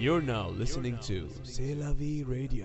You're now listening to C'est la vie radio.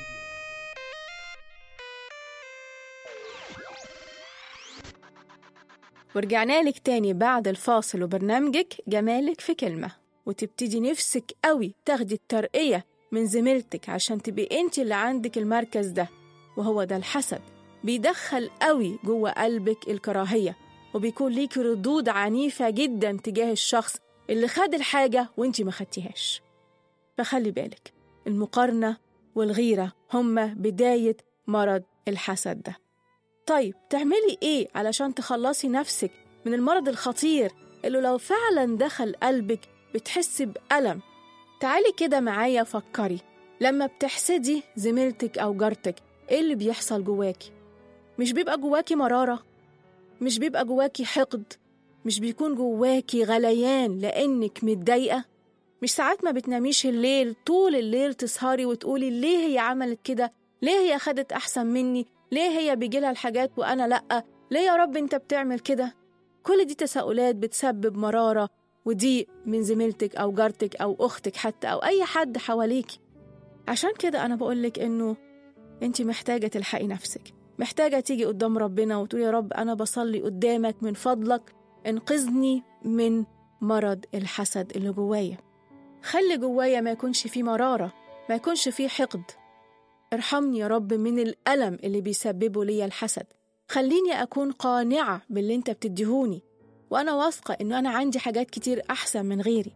ورجعنا لك تاني بعد الفاصل وبرنامجك جمالك في كلمة وتبتدي نفسك قوي تاخدي الترقية من زميلتك عشان تبقي انت اللي عندك المركز ده وهو ده الحسد بيدخل قوي جوه قلبك الكراهية وبيكون ليكي ردود عنيفة جدا تجاه الشخص اللي خد الحاجة وانت ما خدتيهاش فخلي بالك المقارنة والغيرة هما بداية مرض الحسد ده طيب تعملي ايه علشان تخلصي نفسك من المرض الخطير اللي لو فعلا دخل قلبك بتحسي بألم تعالي كده معايا فكري لما بتحسدي زميلتك أو جارتك ايه اللي بيحصل جواكي مش بيبقى جواكي مرارة مش بيبقى جواكي حقد مش بيكون جواكي غليان لأنك متضايقة مش ساعات ما بتناميش الليل طول الليل تسهري وتقولي ليه هي عملت كده ليه هي خدت أحسن مني ليه هي بيجيلها الحاجات وأنا لأ ليه يا رب أنت بتعمل كده كل دي تساؤلات بتسبب مرارة وضيق من زميلتك أو جارتك أو أختك حتى أو أي حد حواليكي عشان كده أنا بقولك إنه أنت محتاجة تلحقي نفسك محتاجة تيجي قدام ربنا وتقولي يا رب أنا بصلي قدامك من فضلك انقذني من مرض الحسد اللي جوايا خلي جوايا ما يكونش فيه مرارة ما يكونش فيه حقد ارحمني يا رب من الألم اللي بيسببه لي الحسد خليني أكون قانعة باللي أنت بتديهوني وأنا واثقة إنه أنا عندي حاجات كتير أحسن من غيري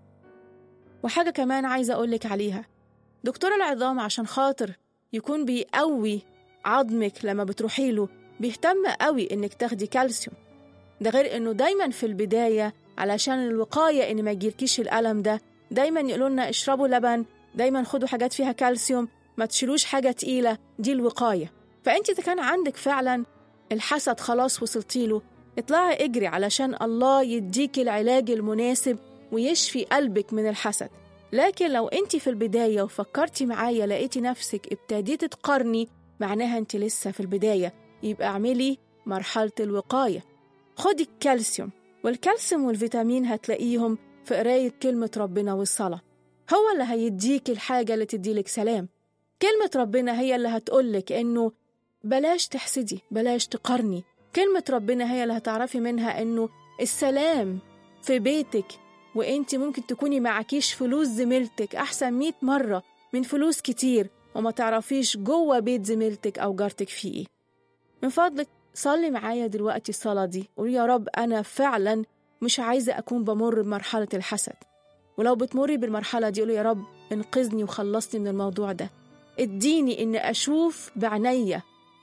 وحاجة كمان عايزة أقولك عليها دكتور العظام عشان خاطر يكون بيقوي عظمك لما بتروحي له بيهتم قوي إنك تاخدي كالسيوم ده غير إنه دايما في البداية علشان الوقاية إن ما يجيلكيش الألم ده دايما يقولوا لنا اشربوا لبن دايما خدوا حاجات فيها كالسيوم ما تشيلوش حاجة تقيلة دي الوقاية فأنت إذا كان عندك فعلا الحسد خلاص وصلتي له اطلعي اجري علشان الله يديك العلاج المناسب ويشفي قلبك من الحسد لكن لو انت في البداية وفكرتي معايا لقيتي نفسك ابتديتي تقارني معناها انت لسه في البداية يبقى اعملي مرحلة الوقاية خدي الكالسيوم والكالسيوم والفيتامين هتلاقيهم في قراية كلمة ربنا والصلاة هو اللي هيديك الحاجة اللي تديلك سلام كلمة ربنا هي اللي هتقولك إنه بلاش تحسدي بلاش تقارني كلمة ربنا هي اللي هتعرفي منها إنه السلام في بيتك وإنتي ممكن تكوني معكيش فلوس زميلتك أحسن مئة مرة من فلوس كتير وما تعرفيش جوه بيت زميلتك أو جارتك فيه إيه من فضلك صلي معايا دلوقتي الصلاة دي قولي يا رب أنا فعلا مش عايزة أكون بمر بمرحلة الحسد ولو بتمري بالمرحلة دي قولي يا رب انقذني وخلصني من الموضوع ده اديني إن أشوف بعناية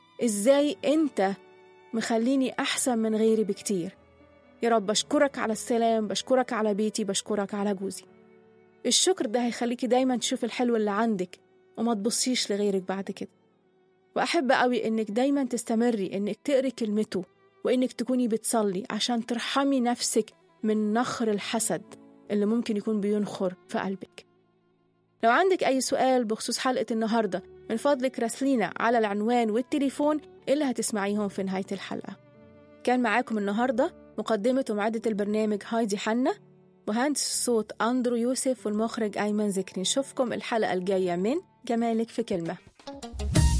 إزاي أنت مخليني أحسن من غيري بكتير يا رب بشكرك على السلام بشكرك على بيتي بشكرك على جوزي الشكر ده هيخليكي دايما تشوف الحلو اللي عندك وما تبصيش لغيرك بعد كده وأحب قوي إنك دايما تستمري إنك تقري كلمته وإنك تكوني بتصلي عشان ترحمي نفسك من نخر الحسد اللي ممكن يكون بينخر في قلبك لو عندك أي سؤال بخصوص حلقة النهاردة من فضلك راسلينا على العنوان والتليفون اللي هتسمعيهم في نهاية الحلقة كان معاكم النهاردة مقدمة ومعدة البرنامج هايدي حنا مهندس الصوت أندرو يوسف والمخرج أيمن ذكري نشوفكم الحلقة الجاية من جمالك في كلمة